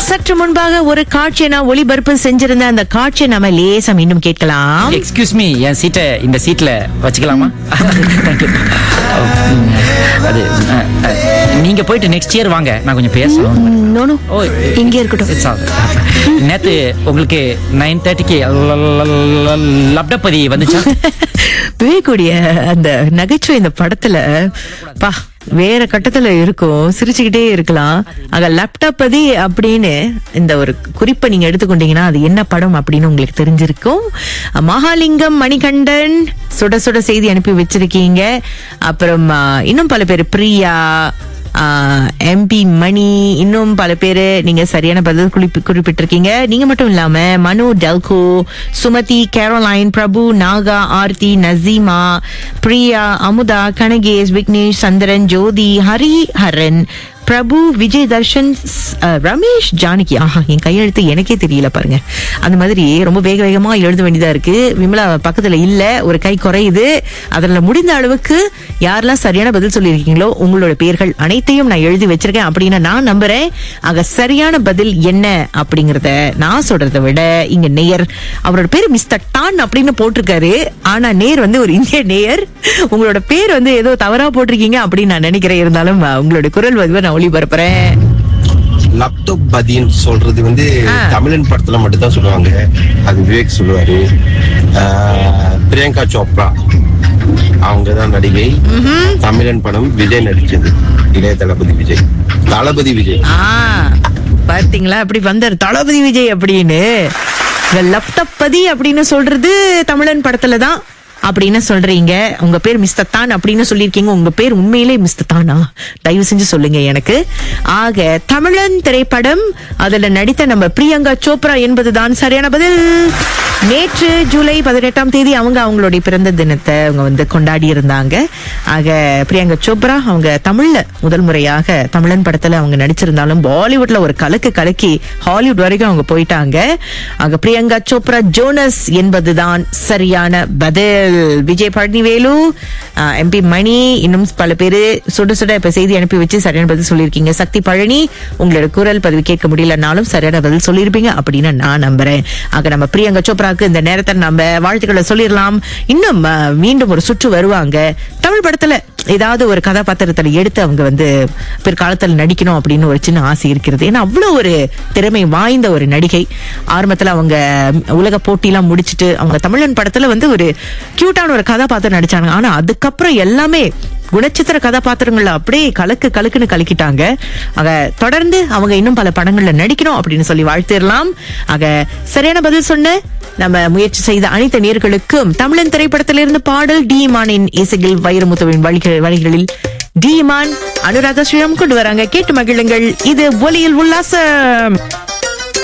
சற்று முன்பாக ஒரு காட்சியை நான் ஒளிபரப்பு செஞ்சிருந்த அந்த காட்சியை நம்ம லேசா மீண்டும் கேட்கலாம் எக்ஸ்கியூஸ் மீ என் சீட்டை இந்த சீட்ல வச்சுக்கலாமா Thank you. உம், அது அஹ், அஹ், நீங்க போயிட்டு நெக்ஸ்ட் இயர் வாங்க நான் கொஞ்சம் பேசணும் நோனோ ஓ இங்கே இருக்கட்டும் It's all right. நேத்து உங்களுக்கு நைன் தேர்ட்டிக்கு லப்டப்பதி வந்துச்சா விவேக்குடைய அந்த நகைச்சுவை இந்த படத்துல பா வேற கட்டத்துல இருக்கும் சிரிச்சுக்கிட்டே இருக்கலாம் அங்க லேப்டாப் பதி அப்படின்னு இந்த ஒரு குறிப்பை நீங்க எடுத்துக்கொண்டீங்கன்னா அது என்ன படம் அப்படின்னு உங்களுக்கு தெரிஞ்சிருக்கும் மகாலிங்கம் மணிகண்டன் சுட சுட செய்தி அனுப்பி வச்சிருக்கீங்க அப்புறம் ஆ, இன்னும் பல பேர் பிரியா எம்பி மணி இன்னும் பல பேரு நீங்க சரியான பதில் குறிப்பி குறிப்பிட்டிருக்கீங்க நீங்க மட்டும் இல்லாம மனு டெல்கோ சுமதி கேரோலைன் பிரபு நாகா ஆர்த்தி நசீமா பிரியா அமுதா கனகேஷ் விக்னேஷ் சந்திரன் ஜோதி ஹரி ஹரன் பிரபு விஜய் தர்ஷன் ஸ்- அஹ், ரமேஷ் ஜானகி ஆஹா என் கையெழுத்து எனக்கே தெரியல பாருங்க அந்த மாதிரி ரொம்ப வேக வேகமா எழுத வேண்டியதா இருக்கு விமலா பக்கத்துல இல்ல ஒரு கை குறையுது அதுல முடிந்த அளவுக்கு யாரெல்லாம் சரியான பதில் சொல்லியிருக்கீங்களோ உங்களோட பேர்கள் அனைத்தையும் நான் எழுதி வச்சிருக்கேன் அப்படின்னு நான் நம்புறேன் ஆக சரியான பதில் என்ன அப்படிங்கறத நான் சொல்றதை விட இங்க நேயர் அவரோட பேர் மிஸ்டர் டான் அப்படின்னு போட்டிருக்காரு ஆனா நேர் வந்து ஒரு இந்திய நேயர் உங்களோட பேர் வந்து ஏதோ தவறா போட்டிருக்கீங்க அப்படின்னு நான் நினைக்கிறேன் இருந்தாலும் அஹ், உங்களோட குரல் வந்து நான் ஒளிபரப்புறேன் லேப்டாப் பதின்னு சொல்றது வந்து ஆ. தமிழன் படத்துல மட்டும் தான் சொல்லுவாங்க அது விவேக் சொல்லுவாரு ஆஹ், பிரியங்கா சோப்ரா அவங்க தான் நடிகை தமிழன் படம் விஜய் நடிச்சது இளைய தளபதி விஜய் தளபதி விஜய் ஆ பார்த்தீங்களா அப்படி வந்தார் தளபதி விஜய் அப்படின்னு இந்த லப்டப்பதி அப்படின்னு சொல்றது தமிழன் படத்துல தான் அப்படின்னு சொல்றீங்க உங்க பேர் மிஸ்டர் தான் அப்படின்னு சொல்லியிருக்கீங்க உங்க பேர் உண்மையிலே மிஸ்டர் தானா தயவு செஞ்சு சொல்லுங்க எனக்கு ஆக தமிழன் திரைப்படம் அதுல நடித்த நம்ம பிரியங்கா சோப்ரா என்பதுதான் சரியான பதில் நேற்று ஜூலை பதினெட்டாம் தேதி அவங்க அவங்களுடைய பிறந்த தினத்தை அவங்க வந்து கொண்டாடி இருந்தாங்க ஆக பிரியங்கா சோப்ரா அவங்க தமிழ்ல முதல் முறையாக தமிழன் படத்துல அவங்க நடிச்சிருந்தாலும் பாலிவுட்ல ஒரு கலக்கு கலக்கி ஹாலிவுட் வரைக்கும் அவங்க போயிட்டாங்க ஆக பிரியங்கா சோப்ரா ஜோனஸ் என்பதுதான் சரியான பதில் விஜய் பழனிவேலு எம்பி மணி இன்னும் பல பேரு சுட சுட இப்ப செய்தி அனுப்பி வச்சு சரியான பதில் சொல்லியிருக்கீங்க சக்தி பழனி உங்களோட குரல் பதிவு கேட்க முடியலனாலும் சரியான பதில் சொல்லியிருப்பீங்க அப்படின்னு நான் நம்புறேன் ஆக நம்ம பிரியங்கா சோப்ராக்கு இந்த நேரத்தை நம்ம வாழ்த்துக்களை சொல்லிடலாம் இன்னும் அஹ், மீண்டும் ஒரு சுற்று வருவாங்க தமிழ் படத்துல ஏதாவது ஒரு கதாபாத்திரத்துல எடுத்து அவங்க வந்து பிற்காலத்துல நடிக்கணும் அப்படின்னு ஒரு சின்ன ஆசை இருக்கிறது ஏன்னா அவ்வளவு ஒரு திறமை வாய்ந்த ஒரு நடிகை ஆரம்பத்துல அவங்க உலக போட்டிலாம் முடிச்சிட்டு அவங்க தமிழன் படத்துல வந்து ஒரு கியூட்டான ஒரு கதாபாத்திரம் நடிச்சாங்க ஆனா அதுக்கப்புறம் எல்லாமே குணச்சித்திர கதாபாத்திரங்கள்ல அப்படியே கலக்கு கலக்குன்னு கலக்கிட்டாங்க ஆக தொடர்ந்து அவங்க இன்னும் பல படங்கள்ல நடிக்கணும் அப்படின்னு சொல்லி வாழ்த்திடலாம் ஆக சரியான பதில் சொன்ன நம்ம முயற்சி செய்த அனைத்து நேர்களுக்கும் தமிழன் திரைப்படத்திலிருந்து பாடல் டிமானின் இசையில் வைரமுத்துவின் வழிகள் வழிகளில் டிமான் அனுராதா ஸ்ரீராம் கொண்டு வராங்க கேட்டு மகிழுங்கள் இது ஒலியில் உல்லாசம்